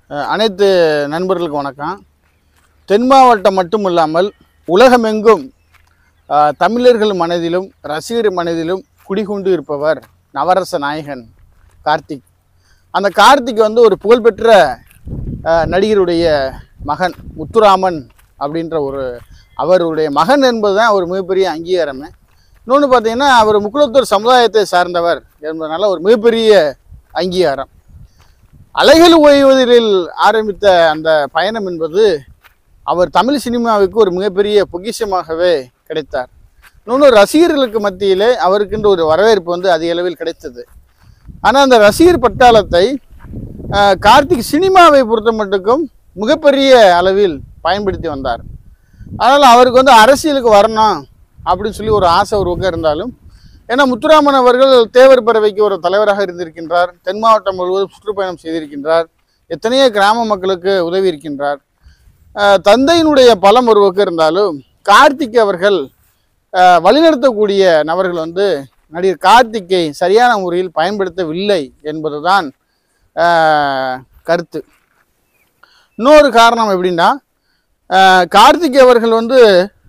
அஹ் அனைத்து நண்பர்களுக்கும் வணக்கம் தென் மாவட்டம் மட்டும் இல்லாமல் உலகமெங்கும் அஹ், தமிழர்கள் மனதிலும் ரசிகர் மனதிலும் குடிகொண்டு இருப்பவர் நவரச நாயகன் கார்த்திக் அந்த கார்த்திக் வந்து ஒரு புகழ்பெற்ற அஹ், நடிகருடைய மகன் முத்துராமன் அப்படின்ற ஒரு அவருடைய மகன் என்பது தான் ஒரு மிகப்பெரிய அங்கீகாரமே இன்னொன்று பார்த்தீங்கன்னா அவர் முக்குளத்தூர் சமுதாயத்தை சார்ந்தவர் என்பதனால ஒரு மிகப்பெரிய அங்கீகாரம் அலைகள் ஓய்வதில் ஆரம்பித்த அந்த பயணம் என்பது அவர் தமிழ் சினிமாவுக்கு ஒரு மிகப்பெரிய பொக்கிஷமாகவே கிடைத்தார் இன்னொன்று ரசிகர்களுக்கு மத்தியிலே அவருக்கென்று ஒரு வரவேற்பு வந்து அதிக அளவில் கிடைத்தது ஆனால் அந்த ரசிகர் பட்டாளத்தை ஆஹ், கார்த்திக் சினிமாவை பொறுத்த மட்டுக்கும் மிகப்பெரிய அளவில் பயன்படுத்தி வந்தார் அதனால் அவருக்கு வந்து அரசியலுக்கு வரணும் அப்படின்னு சொல்லி ஒரு ஆசை ஒரு பக்கம் இருந்தாலும் ஏன்னா முத்துராமன் அவர்கள் தேவர் பறவைக்கு ஒரு தலைவராக இருந்திருக்கின்றார் தென் மாவட்டம் முழுவதும் சுற்றுப்பயணம் செய்திருக்கின்றார் எத்தனையோ கிராம மக்களுக்கு உதவி இருக்கின்றார் ஆஹ் தந்தையினுடைய பலம் ஒரு பக்கம் இருந்தாலும் கார்த்திக் அவர்கள் ஆஹ் வழிநடத்தக்கூடிய நபர்கள் வந்து நடிகர் கார்த்திக்கை சரியான முறையில் பயன்படுத்தவில்லை என்பதுதான் ஆஹ் கருத்து இன்னொரு காரணம் எப்படின்னா ஆஹ் கார்த்திக் அவர்கள் வந்து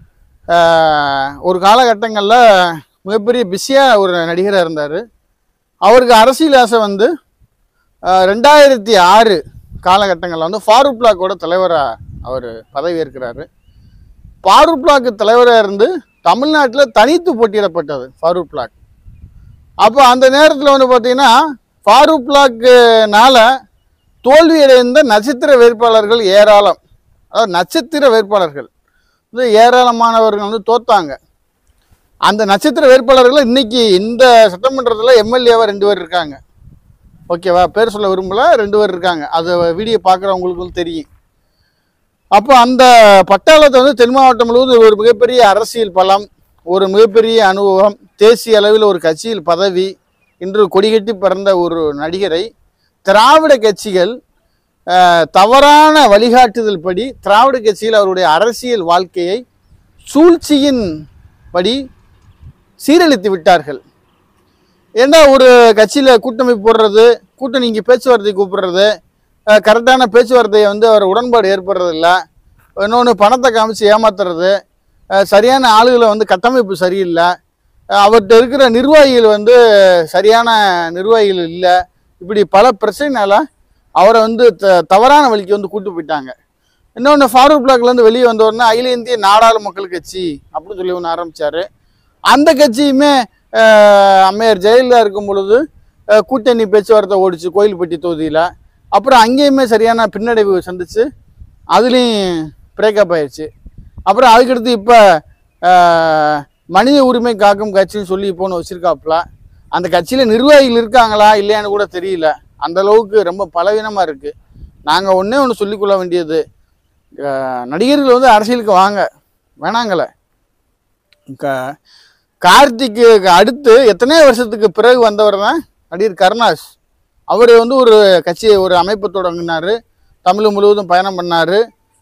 ஆஹ் ஒரு காலகட்டங்களில் மிகப்பெரிய பிஸியாக ஒரு நடிகராக இருந்தார் அவருக்கு அரசியல் ஆசை வந்து ஆஹ் ரெண்டாயிரத்தி ஆறு காலகட்டங்களில் வந்து ஃபாரூக் பிளாக்கோட தலைவராக அவர் பதவி ஏற்கிறாரு ஃபாரூக் பிளாக் தலைவராக இருந்து தமிழ்நாட்டில் தனித்து போட்டியிடப்பட்டது ஃபாரூக் பிளாக் அப்போ அந்த நேரத்தில் வந்து பார்த்தீங்கன்னா ஃபாரூக் பிளாக்குனால தோல்வியடைந்த நட்சத்திர வேட்பாளர்கள் ஏராளம் அதாவது நட்சத்திர வேட்பாளர்கள் வந்து ஏராளமானவர்கள் வந்து தோத்தாங்க அந்த நட்சத்திர வேட்பாளர்கள் இன்னைக்கு இந்த சட்டமன்றத்தில் எம்எல்ஏவாக ரெண்டு பேர் இருக்காங்க ஓகேவா பேர் சொல்ல விரும்பல ரெண்டு பேர் இருக்காங்க அது வீடியோ பார்க்குறவங்களுக்கு வந்து தெரியும் அப்போ அந்த பட்டாளத்தை வந்து தென் மாவட்டம் முழுவதும் ஒரு மிகப்பெரிய அரசியல் பலம் ஒரு மிகப்பெரிய அனுபவம் தேசிய அளவில் ஒரு கட்சியில் பதவி இன்று கொடிகட்டி பிறந்த ஒரு நடிகரை திராவிட கட்சிகள் அஹ், தவறான வழிகாட்டுதல் படி திராவிட கட்சியில் அவருடைய அரசியல் வாழ்க்கையை சூழ்ச்சியின் படி சீரழித்து விட்டார்கள் ஏன்னா ஒரு கட்சியில் கூட்டமைப்பு போடுறது கூட்டணி இங்கே பேச்சுவார்த்தை கூப்பிடுறது அஹ், கரெக்டான பேச்சுவார்த்தையை வந்து அவர் உடன்பாடு ஏற்படுறது இல்லை இன்னொன்று பணத்தை காமிச்சு ஏமாத்துறது அஹ், சரியான ஆளுகளை வந்து கட்டமைப்பு சரியில்லை அஹ், அவர்கிட்ட இருக்கிற நிர்வாகிகள் வந்து சரியான நிர்வாகிகள் இல்லை இப்படி பல பிரச்சனைனால அவரை வந்து த தவறான வழிக்கு வந்து கூட்டு போயிட்டாங்க இன்னொன்று ஃபாரூக் பிளாக்லேருந்து வெளியே வந்த உடனே அகில இந்திய நாடாளு மக்கள் கட்சி அப்படின்னு சொல்லி ஒன்று ஆரம்பித்தார் அந்த கட்சியுமே அஹ், அம்மையார் ஜெயலலிதா இருக்கும் பொழுது அஹ், கூட்டணி பேச்சுவார்த்தை ஓடிச்சு கோயில்பட்டி தொகுதியில் அப்புறம் அங்கேயுமே சரியான பின்னடைவு சந்திச்சு அதுலேயும் பிரேக்கப் ஆயிடுச்சு அப்புறம் அதுக்கடுத்து இப்போ மனித உரிமை காக்கும் கட்சின்னு சொல்லி இப்போ ஒன்று வச்சுருக்காப்புல அந்த கட்சியில் நிர்வாகிகள் இருக்காங்களா இல்லையான்னு கூட தெரியல அந்த அளவுக்கு ரொம்ப பலவீனமாக இருக்குது நாங்கள் ஒன்றே ஒன்று சொல்லிக்கொள்ள வேண்டியது அஹ், நடிகர்கள் வந்து அரசியலுக்கு வாங்க வேணாங்களே க- கார்த்திக்கு அடுத்து எத்தனையோ வருஷத்துக்கு பிறகு வந்தவர் தான் நடிகர் கருணாஸ் அவர் வந்து ஒரு கட்சியை ஒரு அமைப்பு தொடங்கினார் தமிழ் முழுவதும் பயணம் பண்ணார்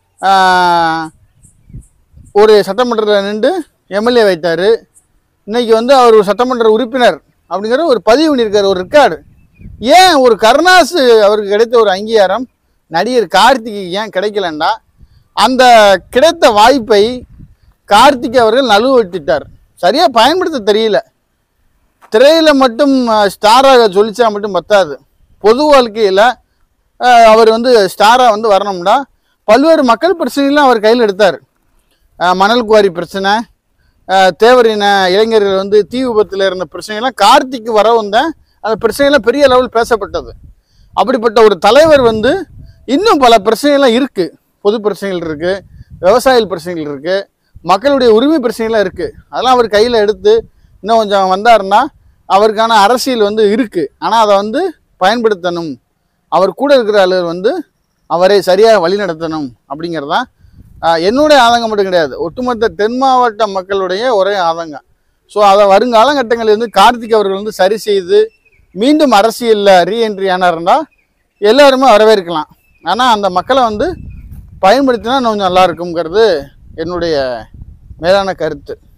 ஒரு சட்டமன்றத்தில் நின்று எம்எல்ஏ வைத்தார் இன்னைக்கு வந்து அவர் ஒரு சட்டமன்ற உறுப்பினர் அப்படிங்கிற ஒரு பதிவு பண்ணியிருக்காரு ஒரு ரெக்கார்டு ஏன் ஒரு கருணாஸ் அவருக்கு கிடைத்த ஒரு அங்கீகாரம் நடிகர் கார்த்திக்கு ஏன் கிடைக்கலண்டா அந்த கிடைத்த வாய்ப்பை கார்த்திக் அவர்கள் நழுவ சரியாக பயன்படுத்த தெரியல திரையில் மட்டும் ஸ்டாராக சொல்லிச்சா மட்டும் பத்தாது பொது வாழ்க்கையில் அவர் வந்து ஸ்டாராக வந்து வரணும்னா பல்வேறு மக்கள் பிரச்சனைகளும் அவர் கையில் எடுத்தார் அஹ் மணல் குவாரி பிரச்சனை அஹ் தேவரின இளைஞர்கள் வந்து தீ விபத்தில் இருந்த பிரச்சனைகள்லாம் கார்த்திக்கு வர வந்த அந்த பிரச்சனைகள்லாம் பெரிய லெவல் பேசப்பட்டது அப்படிப்பட்ட ஒரு தலைவர் வந்து இன்னும் பல பிரச்சனைகள்லாம் இருக்குது பொது பிரச்சனைகள் இருக்குது விவசாய பிரச்சனைகள் இருக்குது மக்களுடைய உரிமை பிரச்சனைகள்லாம் இருக்குது அதெல்லாம் அவர் கையில் எடுத்து இன்னும் கொஞ்சம் வந்தாருன்னா அவருக்கான அரசியல் வந்து இருக்குது ஆனால் அதை வந்து பயன்படுத்தணும் அவர் கூட இருக்கிற ஆளுநர் வந்து அவரை சரியாக வழிநடத்தணும் அப்படிங்கிறதான் ஆஹ், என்னுடைய ஆதங்கம் மட்டும் கிடையாது ஒட்டுமொத்த தென் மாவட்ட மக்களுடைய ஒரே ஆதங்கம் ஸோ அதை வருங்காலகட்டங்களில் வந்து கார்த்திக் அவர்கள் வந்து சரி செய்து மீண்டும் அரசியலில் ரீஎன்ட்ரி ஆனாருன்னா எல்லாருமே வரவேற்கலாம் ஆனால் அந்த மக்களை வந்து பயன்படுத்தினா இன்னும் கொஞ்சம் நல்லா இருக்குங்கிறது என்னுடைய மேலான கருத்து